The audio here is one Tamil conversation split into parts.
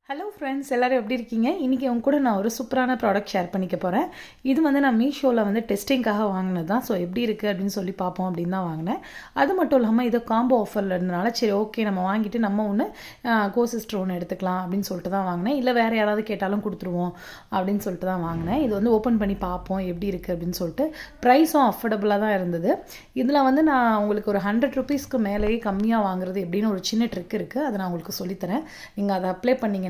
ஹலோ ஃப்ரெண்ட்ஸ் எல்லோரும் எப்படி இருக்கீங்க இன்றைக்கி உங்க கூட நான் ஒரு சூப்பரான ப்ராடக்ட் ஷேர் பண்ணிக்க போகிறேன் இது வந்து நான் மீஷோவில் வந்து டெஸ்டிங்காக வாங்கினது தான் ஸோ எப்படி இருக்குது அப்படின்னு சொல்லி பார்ப்போம் அப்படின்னு தான் வாங்கினேன் அது மட்டும் இல்லாமல் இது காம்போ ஆஃபரில் இருந்தனால சரி ஓகே நம்ம வாங்கிட்டு நம்ம ஒன்று கோ சிஸ்டர் ஒன்று எடுத்துக்கலாம் அப்படின்னு சொல்லிட்டு தான் வாங்கினேன் இல்லை வேறு யாராவது கேட்டாலும் கொடுத்துருவோம் அப்படின்னு சொல்லிட்டு தான் வாங்கினேன் இது வந்து ஓப்பன் பண்ணி பார்ப்போம் எப்படி இருக்குது அப்படின்னு சொல்லிட்டு ப்ரைஸும் அஃபோர்டபுளாக தான் இருந்தது இதில் வந்து நான் உங்களுக்கு ஒரு ஹண்ட்ரட் ருபீஸ்க்கு மேலேயே கம்மியாக வாங்குறது எப்படின்னு ஒரு சின்ன ட்ரிக் இருக்குது அதை நான் உங்களுக்கு சொல்லித்தரேன் நீங்கள் அதை அப்ளை பண்ணிங்கன்னா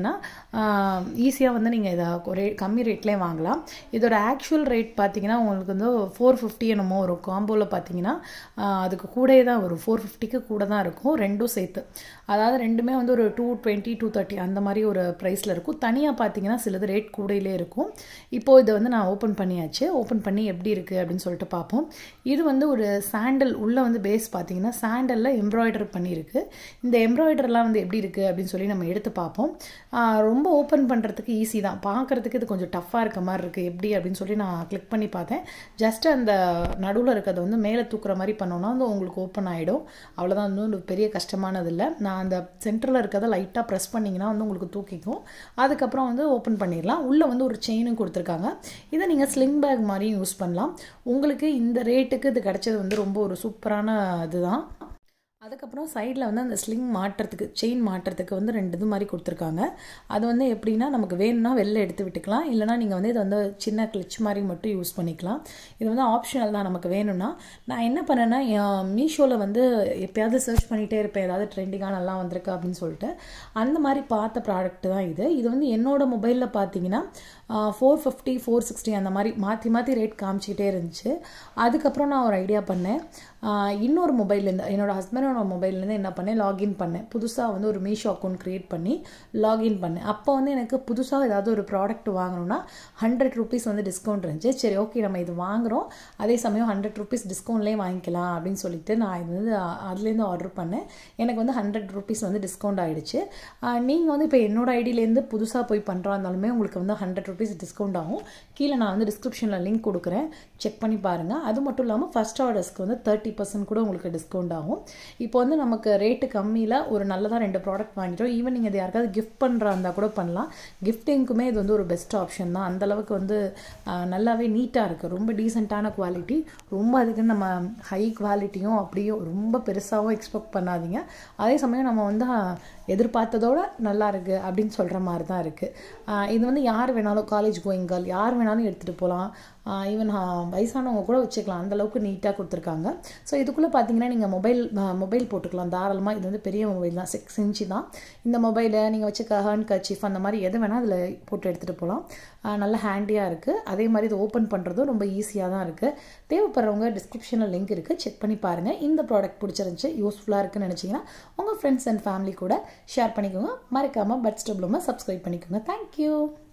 ஈஸியாக வந்து நீங்கள் இதை ஒரு கம்மி ரேட்லேயே வாங்கலாம் இதோட ஆக்சுவல் ரேட் பார்த்தீங்கன்னா உங்களுக்கு வந்து ஃபோர் ஃபிஃப்டி என்னமோ ஒரு காம்போவில் பார்த்தீங்கன்னா அதுக்கு கூடயே தான் வரும் ஃபோர் ஃபிஃப்டிக்கு கூட தான் இருக்கும் ரெண்டும் சேர்த்து அதாவது ரெண்டுமே வந்து ஒரு டூ டுவெண்ட்டி டூ தேர்ட்டி அந்த மாதிரி ஒரு ப்ரைஸில் இருக்கும் தனியாக பார்த்தீங்கன்னா சிலது ரேட் கூடையிலே இருக்கும் இப்போது இதை வந்து நான் ஓப்பன் பண்ணியாச்சு ஓப்பன் பண்ணி எப்படி இருக்குது அப்படின்னு சொல்லிட்டு பார்ப்போம் இது வந்து ஒரு சாண்டல் உள்ளே வந்து பேஸ் பார்த்தீங்கன்னா சாண்டலில் எம்ப்ராய்டர் பண்ணியிருக்கு இந்த எம்ப்ராய்டர்லாம் வந்து எப்படி இருக்குது அப்படின்னு சொல்லி நம்ம எடுத்து பார்ப்போம் ரொம்ப ஓப்பன் பண்ணுறதுக்கு ஈஸி தான் பார்க்குறதுக்கு இது கொஞ்சம் டஃப்பாக இருக்க மாதிரி இருக்குது எப்படி அப்படின்னு சொல்லி நான் கிளிக் பண்ணி பார்த்தேன் ஜஸ்ட் அந்த நடுவில் இருக்கிறத வந்து மேலே தூக்குற மாதிரி பண்ணோன்னா வந்து உங்களுக்கு ஓப்பன் ஆகிடும் அவ்வளோதான் வந்து ஒரு பெரிய கஷ்டமானது இல்லை நான் அந்த சென்டரில் இருக்கிறத லைட்டாக ப்ரெஸ் பண்ணிங்கன்னா வந்து உங்களுக்கு தூக்கிக்கும் அதுக்கப்புறம் வந்து ஓப்பன் பண்ணிடலாம் உள்ளே வந்து ஒரு செயினும் கொடுத்துருக்காங்க இதை நீங்கள் ஸ்லிங் பேக் மாதிரியும் யூஸ் பண்ணலாம் உங்களுக்கு இந்த ரேட்டுக்கு இது கிடச்சது வந்து ரொம்ப ஒரு சூப்பரான இதுதான் அதுக்கப்புறம் சைடில் வந்து அந்த ஸ்லிங் மாட்டுறதுக்கு செயின் மாட்டுறதுக்கு வந்து ரெண்டு இது மாதிரி கொடுத்துருக்காங்க அது வந்து எப்படின்னா நமக்கு வேணும்னா வெளில எடுத்து விட்டுக்கலாம் இல்லைனா நீங்கள் வந்து இதை வந்து சின்ன கிளிச் மாதிரி மட்டும் யூஸ் பண்ணிக்கலாம் இது வந்து ஆப்ஷனல் தான் நமக்கு வேணும்னா நான் என்ன பண்ணேன்னா மீஷோவில் வந்து எப்பயாவது சர்ச் பண்ணிகிட்டே இருப்பேன் ஏதாவது ட்ரெண்டிங்காக நல்லா வந்திருக்கு அப்படின்னு சொல்லிட்டு அந்த மாதிரி பார்த்த ப்ராடக்ட் தான் இது இது வந்து என்னோடய மொபைலில் பார்த்தீங்கன்னா ஃபோர் ஃபிஃப்டி ஃபோர் சிக்ஸ்டி அந்த மாதிரி மாற்றி மாற்றி ரேட் காமிச்சிக்கிட்டே இருந்துச்சு அதுக்கப்புறம் நான் ஒரு ஐடியா பண்ணேன் இன்னொரு மொபைல்லேருந்து என்னோடய ஹஸ்பண்டோட மொபைல்லேருந்து என்ன பண்ணேன் லாகின் பண்ணேன் புதுசாக வந்து ஒரு மீஷோ அக்கௌண்ட் க்ரியேட் பண்ணி லாகின் பண்ணேன் அப்போ வந்து எனக்கு புதுசாக ஏதாவது ஒரு ப்ராடக்ட் வாங்கணும்னா ஹண்ட்ரட் ருபீஸ் வந்து டிஸ்கவுண்ட் இருந்துச்சு சரி ஓகே நம்ம இது வாங்குகிறோம் அதே சமயம் ஹண்ட்ரட் ருபீஸ் டிஸ்கவுண்ட்லேயே வாங்கிக்கலாம் அப்படின்னு சொல்லிட்டு நான் இது வந்து அதுலேருந்து ஆர்டர் பண்ணேன் எனக்கு வந்து ஹண்ட்ரட் ருபீஸ் வந்து டிஸ்கவுண்ட் ஆகிடுச்சு நீங்கள் வந்து இப்போ என்னோட ஐடியிலேருந்து புதுசாக போய் பண்ணுறா இருந்தாலுமே உங்களுக்கு வந்து ஹண்ட்ரட் ருபீஸ் டிஸ்கவுண்ட் ஆகும் கீழே நான் வந்து டிஸ்கிரிப்ஷனில் லிங்க் கொடுக்குறேன் செக் பண்ணி பாருங்கள் அது மட்டும் இல்லாமல் ஃபஸ்ட் ஆர்டர்ஸ்க்கு வந்து தேர்ட்டி பர்சன்ட் கூட உங்களுக்கு டிஸ்கவுண்ட் ஆகும் இப்போ வந்து நமக்கு ரேட்டு கம்மியில் ஒரு நல்லதாக ரெண்டு ப்ராடக்ட் வாங்கிட்டோம் ஈவன் நீங்கள் இது யாருக்காவது கிஃப்ட் பண்ணுறா இருந்தால் கூட பண்ணலாம் கிஃப்டிங்க்குமே இது வந்து ஒரு பெஸ்ட் ஆப்ஷன் தான் அந்தளவுக்கு வந்து நல்லாவே நீட்டாக இருக்குது ரொம்ப டீசெண்டான குவாலிட்டி ரொம்ப அதுக்கு நம்ம ஹை குவாலிட்டியும் அப்படியும் ரொம்ப பெருசாகவும் எக்ஸ்பெக்ட் பண்ணாதீங்க அதே சமயம் நம்ம வந்து எதிர்பார்த்ததோட நல்லா இருக்குது அப்படின்னு சொல்கிற மாதிரி தான் இருக்குது இது வந்து யார் வேணாலும் காலேஜ் கோயிங் கேர்ள் யார் வேணாலும் எடுத்துகிட்டு போகலாம் ஈவன் வயசானவங்க கூட வச்சுக்கலாம் அந்தளவுக்கு நீட்டாக கொடுத்துருக்காங்க ஸோ இதுக்குள்ளே பார்த்தீங்கன்னா நீங்கள் மொபைல் மொபைல் போட்டுக்கலாம் தாராளமாக இது வந்து பெரிய மொபைல் தான் சிக்ஸ் இன்ச்சு தான் இந்த மொபைலை நீங்கள் வச்சுக்க ஹேண்ட் கர்ச்சீஃப் அந்த மாதிரி எது வேணால் அதில் போட்டு எடுத்துகிட்டு போகலாம் நல்ல ஹேண்டியாக இருக்குது அதே மாதிரி இது ஓப்பன் பண்ணுறதும் ரொம்ப ஈஸியாக தான் இருக்குது தேவைப்படுறவங்க டிஸ்கிரிப்ஷனில் லிங்க் இருக்குது செக் பண்ணி பாருங்கள் இந்த ப்ராடக்ட் பிடிச்சிருந்துச்சி யூஸ்ஃபுல்லாக இருக்குன்னு நினச்சிங்கன்னா உங்கள் ஃப்ரெண்ட்ஸ் அண்ட் ஃபேமிலி கூட ஷேர் பண்ணிக்கோங்க மறக்காமல் பட் ஸ்டப்லமாக சப்ஸ்கிரைப் பண்ணிக்கோங்க தேங்க்யூ